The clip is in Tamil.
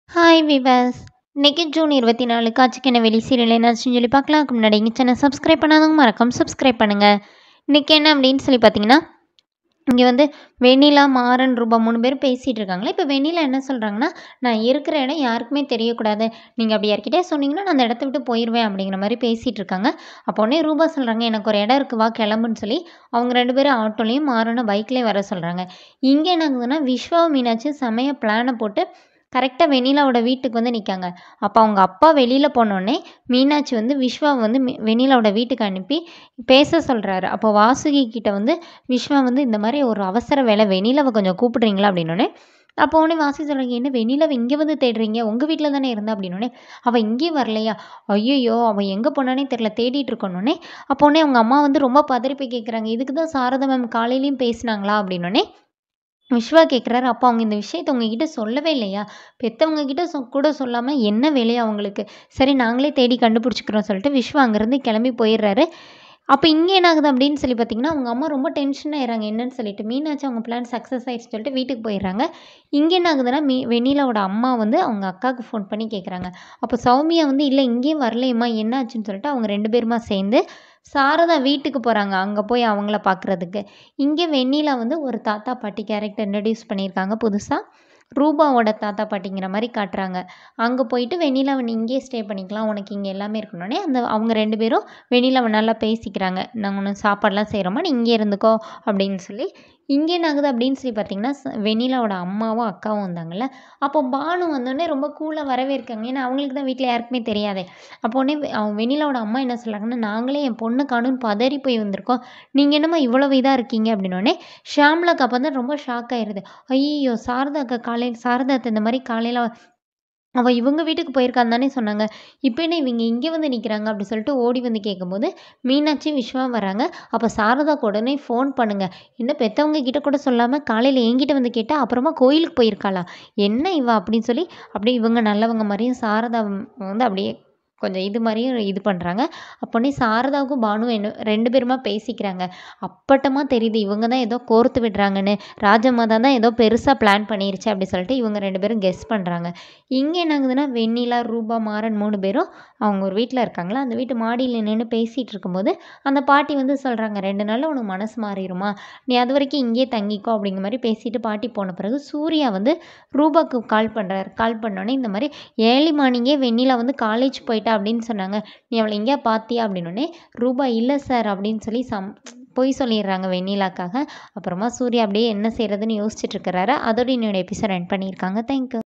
ஹாய் விவாஸ் இன்னைக்கு ஜூன் இருபத்தி நாலு காட்சிக்கான வெளி சீரியல் என்னாச்சுன்னு சொல்லி பார்க்கலாம் அதுக்கு முன்னாடி எங்கள் சேனல் சப்ஸ்கிரைப் பண்ணாதவங்க மறக்காம சப்ஸ்கிரைப் பண்ணுங்கள் இன்றைக்கி என்ன அப்படின்னு சொல்லி பார்த்தீங்கன்னா இங்கே வந்து வெண்ணிலா மாறன் ரூபா மூணு பேர் பேசிகிட்டு இருக்காங்களே இப்போ வெண்ணிலா என்ன சொல்கிறாங்கன்னா நான் இருக்கிற இடம் யாருக்குமே தெரியக்கூடாது நீங்கள் அப்படி யார்கிட்டயே சொன்னீங்கன்னா நான் அந்த இடத்த விட்டு போயிடுவேன் அப்படிங்கிற மாதிரி பேசிகிட்டு இருக்காங்க அப்போ உடனே ரூபா சொல்கிறாங்க எனக்கு ஒரு இடம் இருக்குது வா கிளம்புன்னு சொல்லி அவங்க ரெண்டு பேரும் ஆட்டோலையும் மாறனும் பைக்லேயும் வர சொல்கிறாங்க இங்கே என்ன ஆகுதுன்னா விஸ்வா மீனாட்சி செமைய பிளானை போட்டு கரெக்டாக வெண்ணிலாவோட வீட்டுக்கு வந்து நிற்காங்க அப்போ அவங்க அப்பா வெளியில் போனோடனே மீனாட்சி வந்து விஸ்வா வந்து மி- வெண்ணிலாவோட வீட்டுக்கு அனுப்பி பேச சொல்கிறாரு அப்போ வாசுகி கிட்ட வந்து விஸ்வா வந்து இந்த மாதிரி ஒரு அவசர வேலை வெண்ணிலாவை கொஞ்சம் கூப்பிடுறீங்களா அப்படின்னோடனே அப்போ உடனே வாசி சொல்கிறாங்க என்ன வெண்ணிலாவை இங்கே வந்து தேடுறீங்க உங்கள் வீட்டில் தானே இருந்தா அப்படின்னோடனே அவள் இங்கேயும் வரலையா ஐயோ அவள் எங்கே போனானே தெரில தேடிட்டு இருக்கணுன்னே அப்போ உடனே அவங்க அம்மா வந்து ரொம்ப பதறி போய் கேட்குறாங்க இதுக்கு தான் சாரதா மேம் காலையிலையும் பேசினாங்களா அப்படின்னோடனே விஸ்வா கேட்குறாரு அப்போ அவங்க இந்த விஷயத்தை உங்ககிட்ட சொல்லவே இல்லையா பெற்றவங்க கிட்ட சொ கூட சொல்லாமல் என்ன வேலையா அவங்களுக்கு சரி நாங்களே தேடி கண்டுபிடிச்சிக்கிறோம் சொல்லிட்டு விஸ்வா அங்கேருந்து கிளம்பி போயிடுறாரு அப்போ இங்கே என்ன ஆகுது அப்படின்னு சொல்லி பார்த்தீங்கன்னா அவங்க அம்மா ரொம்ப டென்ஷன் ஆயிடுறாங்க என்னன்னு சொல்லிட்டு மீனாச்சு அவங்க பிளான் சக்ஸஸ் ஆயிடுச்சு சொல்லிட்டு வீட்டுக்கு போயிடுறாங்க இங்கே என்ன ஆகுதுன்னா மீ வெண்ணிலாவோட அம்மா வந்து அவங்க அக்காவுக்கு ஃபோன் பண்ணி கேட்குறாங்க அப்போ சௌமியா வந்து இல்லை இங்கேயும் வரலையம்மா என்ன ஆச்சுன்னு சொல்லிட்டு அவங்க ரெண்டு பேருமா சேர்ந்து சாரதா வீட்டுக்கு போகிறாங்க அங்கே போய் அவங்கள பார்க்குறதுக்கு இங்கே வெண்ணிலா வந்து ஒரு தாத்தா பாட்டி கேரக்டர் இன்ட்ரடியூஸ் பண்ணியிருக்காங்க புதுசாக ரூபாவோட தாத்தா பாட்டிங்கிற மாதிரி காட்டுறாங்க அங்கே போயிட்டு வெண்ணிலாவை நீ இங்கேயே ஸ்டே பண்ணிக்கலாம் உனக்கு இங்கே எல்லாமே இருக்கணுன்னே அந்த அவங்க ரெண்டு பேரும் வெண்ணிலாவை நல்லா பேசிக்கிறாங்க நாங்கள் ஒன்று சாப்பாடெலாம் செய்கிறோமா நீ இங்கே இருந்துக்கோ அப்படின்னு சொல்லி இங்கே என்ன ஆகுது அப்படின்னு சொல்லி பார்த்தீங்கன்னா ச- வெண்ணிலாவோட அம்மாவும் அக்காவும் வந்தாங்கல்ல அப்போ பானு வந்தோடனே ரொம்ப கூலாக வரவேற்காங்க ஏன்னா அவங்களுக்கு தான் வீட்டில் யாருக்குமே தெரியாதே அப்போ உடனே வெ- அவங்க வெண்ணிலாவோட அம்மா என்ன சொல்கிறாங்கன்னா நாங்களே என் பொண்ணு காணுன்னு பதறி போய் வந்திருக்கோம் நீங்கள் என்னம்மா இவ்வளவு இதாக இருக்கீங்க அப்படின்னோடனே ஷாம்லாக்கு அப்போ தான் ரொம்ப ஷாக் ஆயிடுது ஐயோ சாரதா அக்கா காலையில் சாரதா அத்தை இந்த மாதிரி காலையில் அவள் இவங்க வீட்டுக்கு போயிருக்கான்னு தானே சொன்னாங்க இப்போ என்ன இவங்க இங்கே வந்து நிற்கிறாங்க அப்படி சொல்லிட்டு ஓடி வந்து கேட்கும்போது மீனாட்சி விஸ்வா வராங்க அப்போ சாரதாக்கு உடனே ஃபோன் பண்ணுங்க இன்னும் பெற்றவங்க கிட்ட கூட சொல்லாமல் காலையில் என்கிட்ட வந்து கேட்டால் அப்புறமா கோயிலுக்கு போயிருக்காளா என்ன இவ அப்படின்னு சொல்லி அப்படியே இவங்க நல்லவங்க மாதிரியும் சாரதா வந்து அப்படியே கொஞ்சம் இது மாதிரியும் இது பண்ணுறாங்க அப்போனே சாரதாவுக்கும் பானுவும் என்ன ரெண்டு பேருமா பேசிக்கிறாங்க அப்பட்டமாக தெரியுது இவங்க தான் ஏதோ கோர்த்து விடுறாங்கன்னு ராஜமாதா தான் ஏதோ பெருசாக பிளான் பண்ணிருச்சு அப்படி சொல்லிட்டு இவங்க ரெண்டு பேரும் கெஸ் பண்ணுறாங்க இங்கே என்ன ஆகுதுன்னா வெண்ணிலா ரூபா மாறன் மூணு பேரும் அவங்க ஒரு வீட்டில் இருக்காங்களா அந்த வீட்டு மாடியில் நின்று பேசிகிட்டு இருக்கும்போது அந்த பாட்டி வந்து சொல்கிறாங்க ரெண்டு நாளில் உனக்கு மனசு மாறிடுமா நீ அது வரைக்கும் இங்கேயே தங்கிக்கோ அப்படிங்கிற மாதிரி பேசிட்டு பாட்டி போன பிறகு சூர்யா வந்து ரூபாக்கு கால் பண்ணுறாரு கால் பண்ணோன்னே இந்த மாதிரி ஏர்லி மார்னிங்கே வெண்ணிலா வந்து காலேஜ் போயிட்டா அப்படின்னு சொன்னாங்க நீ அவளை எங்கேயா பார்த்தியா அப்படின்னோடனே ரூபா இல்லை சார் அப்படின்னு சொல்லி சம் பொய் சொல்லிடுறாங்க வெண்ணிலாக்காக அப்புறமா சூர்யா அப்படியே என்ன செய்கிறதுன்னு யோசிச்சுட்டு இருக்கிறாரு அதோட என்னோட எபிசோட் எண்ட் பண்ணியிருக்காங்க தேங்க்யூ